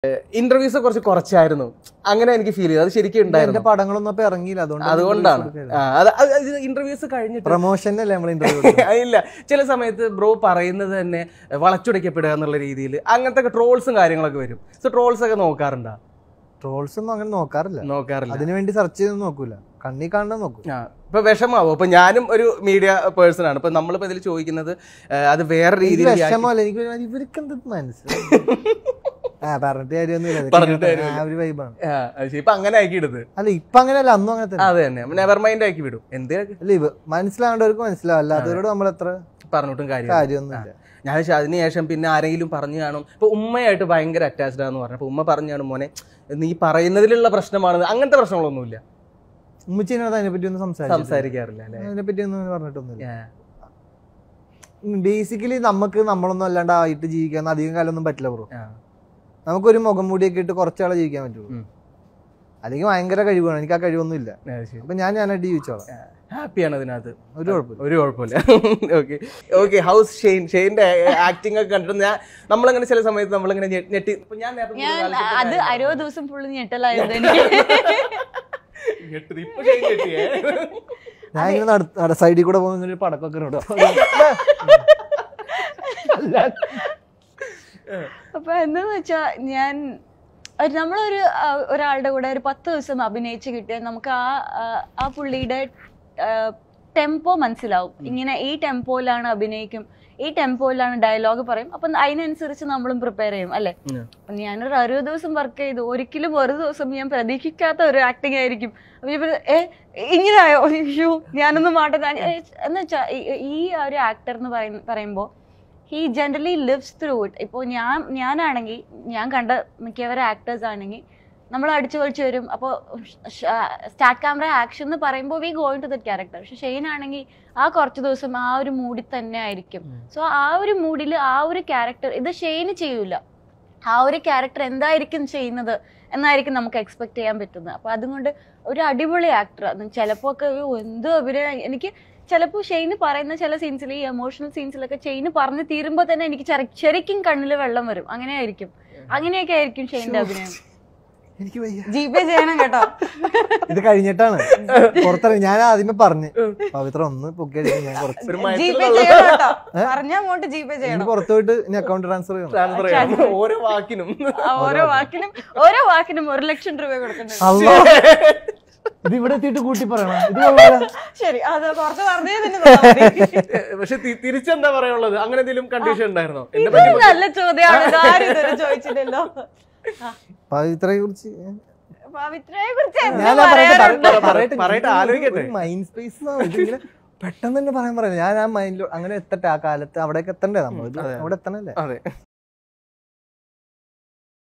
Interviews കുറച്ച് കുറച്ചായിരുന്നു അങ്ങനെ എനിക്ക് ഫീൽ ചെയ്തു അത് ശരിക്കും എന്റെ ഉണ്ടായിരുന്നു പടങ്ങളൊന്നും അപ്പൊ ഇറങ്ങിയില്ല അതുകൊണ്ട് അതുകൊണ്ടാണ് ആ, അത് ഇന്റർവ്യൂസ് കഴിഞ്ഞിട്ട് പ്രൊമോഷനല്ലേ നമ്മൾ ഇന്റർവ്യൂ ഇല്ല ചില സമയത്ത് ബ്രോ പറയുന്നത് തന്നെ വളച്ചൊടിക്കപ്പെടുക എന്നുള്ള രീതിയിൽ അങ്ങനത്തെ ട്രോൾസും കാര്യങ്ങളൊക്കെ വരും സോ ട്രോൾസ് ഒക്കെ നോക്കാറുണ്ടോ ട്രോൾസ് ഒന്നും അങ്ങനെ നോക്കാറില്ല നോക്കാറില്ല അതിനു വേണ്ടി സെർച്ച് ചെയ്ത് നോക്കൂല കണ്ണി കാണാൻ നോക്കും ആ ഇപ്പൊ വിഷമാവോ ഇപ്പൊ ഞാനും ഒരു മീഡിയ പേഴ്സൺ ആണ് ഇപ്പൊ നമ്മളിപ്പോ ഇതിൽ ചോദിക്കുന്നത് ആ, അത് വേറെ എനിക്ക് രീതിയിൽ വിഷമല്ല എനിക്ക് ഒരു- ഇവർക്ക് എന്ത് മനസ്സിലായി ആ പറഞ്ഞിട്ട് കാര്യമൊന്നുമില്ല പറഞ്ഞിട്ട് ഇതൊക്കെ ആ ഒരു വൈബാണ് ആ, അത് ശരി. ഇപ്പൊ അങ്ങനെ ആക്കി ഇടുന്നത് അല്ല ഇപ്പൊ അങ്ങനെയല്ല അന്നും അങ്ങനെ തന്നെ അത് തന്നെ നെവർ മൈൻഡ് ആക്കി വിടും എന്തേ അല്ല ഇവ മനസ്സിലാവേണ്ടവർക്ക് മനസ്സിലാവും അല്ലാത്തവരോട് നമ്മൾ എത്ര പറഞ്ഞിട്ടും കാര്യം കാര്യമൊന്നുമില്ല ഞാൻ പക്ഷെ അതിനുശേഷം പിന്നെ ആരെങ്കിലും പറഞ്ഞു കാണും ഇപ്പൊ ഉമ്മയായിട്ട് ഭയങ്കര അറ്റാച്ച്ഡ് ആണെന്ന് പറഞ്ഞു അപ്പൊ ഉമ്മ പറഞ്ഞു കാണും മോനെ നീ പറയുന്നതിലുള്ള പ്രശ്നമാണ് അങ്ങനത്തെ പ്രശ്നങ്ങളൊന്നുമില്ല ഉമ്മച്ചിനോട് അതിനെ പറ്റി ഒന്നും സംസാരിച്ചു സംസാരിക്കാറില്ല അല്ലെ അതിനെ പറ്റി ഒന്നും പറഞ്ഞിട്ടൊന്നുമില്ല ബേസിക്കലി നമുക്ക് നമ്മളൊന്നും അല്ലാണ്ട് ആയിട്ട് ജീവിക്കാൻ അധികം കാലം ഒന്നും പറ്റില്ല ബ്രോ നമുക്കൊരു മുഖം മൂടിയൊക്കെ ഇട്ട് കുറച്ചാളെ ജീവിക്കാൻ പറ്റുള്ളൂ ഉം. അല്ലെങ്കിൽ ഭയങ്കര കഴിവാണ് എനിക്ക് ആ കഴിവൊന്നും ഇല്ല അപ്പൊ ഞാൻ ഞാനായിട്ട് ജീവിച്ചോളാം ഹാപ്പിയാണ് അതിനകത്ത് ഒരു കുഴപ്പമില്ല ഒരു കുഴപ്പമില്ല ഓക്കെ ഓക്കെ ഹൗസ് ഷെയ്ൻ ഷെയ്ന്റെ ആക്ടിംഗ് ഒക്കെ കണ്ടിട്ട് ഞാൻ നമ്മളങ്ങനെ ചില സമയത്ത് നമ്മളിങ്ങനെ ഞെ- ഞെട്ടി ഇപ്പൊ ഞാൻ നേരത്തെ ഞാൻ പറഞ്ഞ കാലത്ത് അത് അറുപത് ദിവസം ഫുള്ള് ഞെട്ടലായിരുന്നു എനിക്ക് ഞെട്ടി. ഇപ്പൊ ഷെയ്ൻ ഞെട്ടിയേ ഞാൻ ഇങ്ങനെ നട സൈഡിൽ കൂടെ പോകുന്ന ഒരു പടക്കൊക്കെ ഇടും. അപ്പൊ എന്താന്ന് വെച്ചാ ഞാൻ ഒരു- നമ്മളൊരു ആ, ഒരാളുടെ കൂടെ ഒരു പത്ത് ദിവസം അഭിനയിച്ച് കിട്ടിയാൽ നമുക്ക് ആ ആ, ആ പുള്ളിയുടെ ടെമ്പോ മനസ്സിലാവും ഇങ്ങനെ ഈ ടെമ്പോയിലാണ് അഭിനയിക്കും ഈ ടെമ്പോയിലാണ് ഡയലോഗ് പറയും അപ്പൊ അതിനനുസരിച്ച് നമ്മളും പ്രിപ്പയർ ചെയ്യും അല്ലെ ഉം. അപ്പൊ ഞാനൊരു അറുപത് ദിവസം വർക്ക് ചെയ്തു ഒരിക്കലും ഒരു ദിവസം ഞാൻ പ്രതീക്ഷിക്കാത്ത ഒരു ആക്ടിങ് ആയിരിക്കും അപ്പൊ ഞാൻ പറയും, ഏ ഇങ്ങനെയായോ അയ്യോ ഞാനൊന്നും മാട്ട എന്ന് വെച്ചാ ഈ- ഈ ഒരു ആക്ടർ എന്ന് പറയുന്ന പറയുമ്പോൾ he generally lives through it ഇപ്പോൾ ഞാൻ ഞാനാണെങ്കിൽ ഞാൻ കണ്ട മിക്കവരും ആക്ടേഴ്സ് ആണെങ്കിൽ നമ്മൾ അടിച്ചു പൊളിച്ച് വരും അപ്പോൾ സ്റ്റാർട്ട് ക്യാമറ ആക്ഷൻ എന്ന് പറയുമ്പോൾ we going to that character പക്ഷെ ഷെയ്ൻ ആണെങ്കിൽ ആ കുറച്ച് ദിവസം ആ ഒരു മൂഡിൽ തന്നെ ആയിരിക്കും സോ ആ ഒരു മൂഡിൽ ആ ഒരു ക്യാരക്ടർ ഇത് ഷെയ്ന് ചെയ്യൂല ആ ഒരു ക്യാരക്ടർ എന്തായിരിക്കും ചെയ്യുന്നത് എന്നായിരിക്കും നമുക്ക് എക്സ്പെക്ട് ചെയ്യാൻ പറ്റുന്നത് അപ്പൊ അതുകൊണ്ട് ഒരു അടിപൊളി ആക്ടർ ചിലപ്പോ ഒക്കെ അയ്യോ, എന്ത് അഭിനയം എനിക്ക് ചിലപ്പോൾ ഷെയ്ന് പറയുന്ന ചില സീൻസിൽ ഈ എമോഷണൽ സീൻസിലൊക്കെ ഷെയ്ന് പറഞ്ഞു തീരുമ്പോൾ തന്നെ എനിക്ക് ചെറി- ശരിക്കും കണ്ണിൽ വെള്ളം വരും അങ്ങനെ ആയിരിക്കും അങ്ങനെയൊക്കെ ആയിരിക്കും ഷെയ്ന്റെ അഭിനയം എനിക്ക് വയ്യ ജി പേ ചെയ്യണം കേട്ടോ ഇത് കഴിഞ്ഞിട്ടാണ് പുറത്തിറങ്ങി ഞാൻ ആദ്യമേ പറഞ്ഞു പവിത്ര ഒന്ന് പൊക്കി അടിക്കാൻ ഞാൻ കുറച്ച് ഒരു ജി മയത്തിൽ പേ ചെയ്യണം കേട്ടോ പറഞ്ഞ അമൗണ്ട് ജി പേ ഇനി ചെയ്യണം പുറത്തു പോയിട്ട് ഇനി അക്കൗണ്ട് ട്രാൻസ്ഫർ ചെയ്യണം ട്രാൻസ്ഫർ ചെയ്യണം ഓരോ വാക്കിനും ആ, ഓരോ വാക്കിനും ഓരോ വാക്കിനും ഒരു ലക്ഷം രൂപ കൊടുക്കുന്നുണ്ട് അല്ലോ ഇത് ഇവിടെ എത്തിയിട്ട് കൂട്ടി പറയണം ഇത് കൊള്ളാലോ. ശരി അത് കുറച്ച് പറഞ്ഞേ തന്നെ തോന്നാ മതി. പക്ഷെ തി- തിരിച്ചെന്താ പറയാനുള്ളത് അങ്ങനെ എന്തെങ്കിലും കണ്ടീഷൻ ഉണ്ടായിരുന്നോ എന്നെ ഇത് പറ്റി നല്ല ചോദ്യമാണ് ഇത് ആരും ഇതുവരെ ചോദിച്ചില്ലല്ലോ പവിത്രയെ കുറിച്ച് പവിത്രയെ കുറിച്ച് എന്ത് ഞാൻ പറയട്ടെ പറയാനുണ്ട്? പറ- പറയട്ടെ പറയട്ടെ, ആലോചിക്കട്ടെ. മൈൻഡ് സ്പേസ് ഇതിങ്ങനെ പെട്ടെന്ന് തന്നെ പറയാൻ പറയാം ഞാൻ ആ മൈൻഡിൽ അങ്ങനെ എത്തട്ടെ ആ കാലത്ത് അവിടേക്ക് എത്തണ്ടേ നമ്മൾ അവിടെ എത്തണല്ലേ അതെ